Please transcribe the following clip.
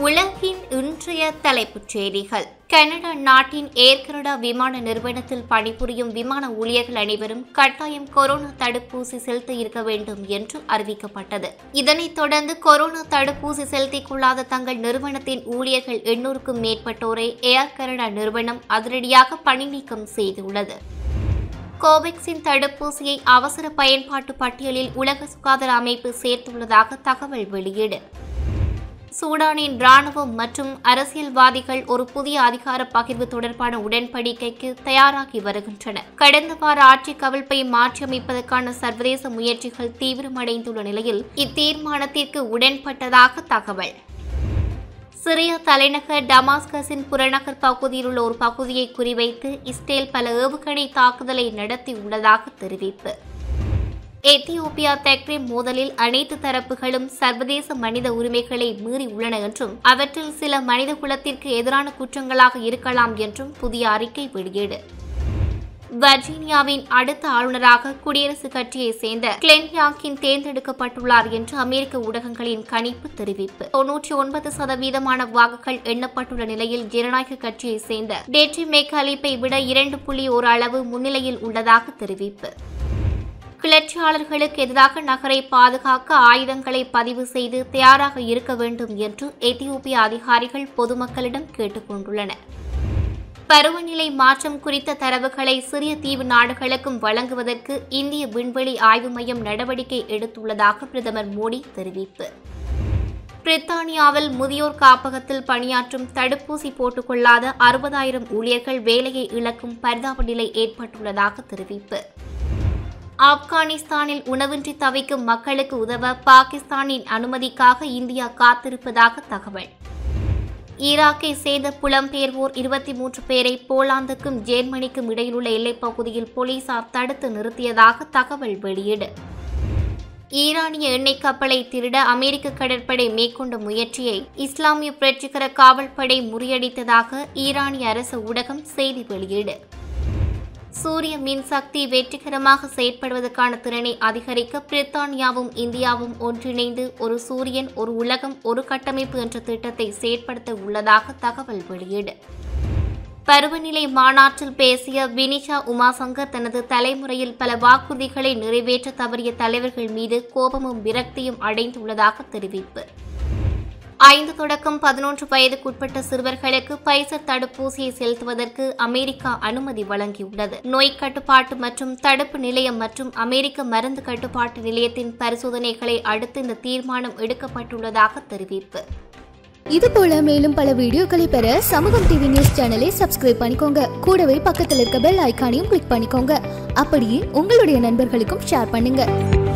உலகின் இன்றைய தலைப்புச் செய்திகள் கனடா நாட்டின் ஏர் கனடா விமான நிறுவனத்தில் பணிபுரியும் விமான ஊழியர்கள் அனைவரும் கட்டாயம் கொரோனா தடுப்பூசி செலுத்த இருக்க வேண்டும் என்று அறிவிக்கப்பட்டது இதனைத் தொடர்ந்து கொரோனா தடுப்பூசி செலுத்திக் கொள்ளாத தங்கள் நிறுவனத்தின் ஊழியர்கள் எண்ணூறுக்கும் மேற்பட்டோரை ஏர் கனடா நிறுவனம் அதிரடியாக பணி நீக்கம் செய்துள்ளது கோவேக்சின் தடுப்பூசியை அவசர பயன்பாட்டு பட்டியலில் உலக சுகாதார அமைப்பு சேர்த்துள்ளதாக தகவல் வெளியீடு சூடானின் ராணுவம் மற்றும் அரசியல்வாதிகள் ஒரு புதிய அதிகார பகிர்வு தொடர்பான உடன்படிக்கைக்கு தயாராகி வருகின்றனர் கடந்த வார ஆட்சி கவிழ்ப்பை மாற்றியமைப்பதற்கான சர்வதேச முயற்சிகள் தீவிரமடைந்துள்ள நிலையில் இத்தீர்மானத்திற்கு உடன்பட்டதாக தகவல் சிரியா தலைநகர் டமாஸ்கஸின் புறநகர் பகுதியில் உள்ள ஒரு பகுதியை குறிவைத்து இஸ்ரேல் பல ஏவுகணை தாக்குதலை நடத்தியுள்ளதாக தெரிவிப்பு எத்தியோப்பியா தெக்ரே மோதலில் அனைத்து தரப்புகளும் சர்வதேச மனித உரிமைகளை மீறி உள்ளன என்றும் அவற்றில் சில மனித குலத்திற்கு எதிரான குற்றங்களாக இருக்கலாம் என்றும் புதிய அறிக்கை வெளியீடு வர்ஜீனியாவின் அடுத்த ஆளுநராக குடியரசுக் கட்சியைச் சேர்ந்த கிளென் யாங்கின் தேர்ந்தெடுக்கப்பட்டுள்ளார் என்று அமெரிக்க ஊடகங்களின் கணிப்பு தெரிவிப்பு தொன்னூற்றி ஒன்பது சதவீதமான வாக்குகள் எண்ணப்பட்டுள்ள நிலையில் ஜனநாயக கட்சியைச் சேர்ந்த டேட்ரி மேக்காலிப்பை விட இரண்டு புள்ளி ஒரு அளவு முன்னிலையில் உள்ளதாக தெரிவிப்பு கிளர்ச்சியாளர்களுக்கு எதிராக நகரை பாதுகாக்க ஆயுதங்களை பதிவு செய்து தயாராக இருக்க வேண்டும் என்று எத்தியோப்பிய அதிகாரிகள் பொதுமக்களிடம் கேட்டுக் கொண்டுள்ளனர் பருவநிலை மாற்றம் குறித்த தரவுகளை சிறிய தீவு நாடுகளுக்கும் வழங்குவதற்கு இந்திய விண்வெளி ஆய்வு மையம் நடவடிக்கை எடுத்துள்ளதாக பிரதமர் மோடி தெரிவிப்பு பிரித்தானியாவில் முதியோர் காப்பகத்தில் பணியாற்றும் தடுப்பூசி போட்டுக்கொள்ளாத அறுபதாயிரம் ஊழியர்கள் வேலையை இழக்கும் பரிதாப நிலை ஏற்பட்டுள்ளதாக தெரிவிப்பு ஆப்கானிஸ்தானில் உணவின்றி தவிக்கும் மக்களுக்கு உதவ பாகிஸ்தானின் அனுமதிக்காக இந்தியா காத்திருப்பதாக தகவல் ஈராக்கை சேர்ந்த புலம்பெயர்வோர் இருபத்தி மூன்று பேரை போலாந்துக்கும் ஜேர்மனிக்கும் இடையிலுள்ள எல்லைப் பகுதியில் போலீசார் தடுத்து நிறுத்தியதாக தகவல் வெளியீடு ஈரானிய எண்ணெய் கப்பலை திருட அமெரிக்க கடற்படை மேற்கொண்ட முயற்சியை இஸ்லாமிய புரட்சிகர காவல்படை முறியடித்ததாக ஈரானிய அரசு ஊடகம் செய்தி வெளியீடு சூரிய மின்சக்தி வெற்றிகரமாக செயற்படுவதற்கான திறனை அதிகரிக்க பிரித்தானியாவும் இந்தியாவும் ஒன்றிணைந்து ஒரு சூரியன் ஒரு உலகம் ஒரு கட்டமைப்பு என்ற திட்டத்தை செயற்படுத்த உள்ளதாக தகவல் வெளியீடு பருவநிலை மாநாட்டில் பேசிய வினிஷா உமாசங்கர் தனது தலைமுறையில் பல வாக்குறுதிகளை நிறைவேற்ற தவறிய தலைவர்கள் மீது கோபமும் விரக்தியும் அடைந்துள்ளதாக தெரிவிப்பு ஐந்து தொடக்கம் பதினொன்று வயதுக்குட்பட்ட சிறுவர்களுக்கு பைசர் தடுப்பூசியை செலுத்துவதற்கு அமெரிக்கா அனுமதி வழங்கியுள்ளது நோய் கட்டுப்பாட்டு மற்றும் தடுப்பு நிலையம் மற்றும் அமெரிக்க மருந்து கட்டுப்பாட்டு நிலையத்தின் பரிசோதனைகளை அடுத்து இந்த தீர்மானம் எடுக்கப்பட்டுள்ளதாக தெரிவிப்பு இது போல மேலும் பல வீடியோக்களை பெற சமூகம் டிவி நியூஸ் சேனலை சப்ஸ்கிரைப் பண்ணிக்கோங்க கூடவே பக்கத்தில் இருக்க பெல் ஐகானையும் கிளிக் பண்ணிக்கோங்க அப்படியே உங்களுடைய நண்பர்களுக்கும் ஷேர் பண்ணுங்க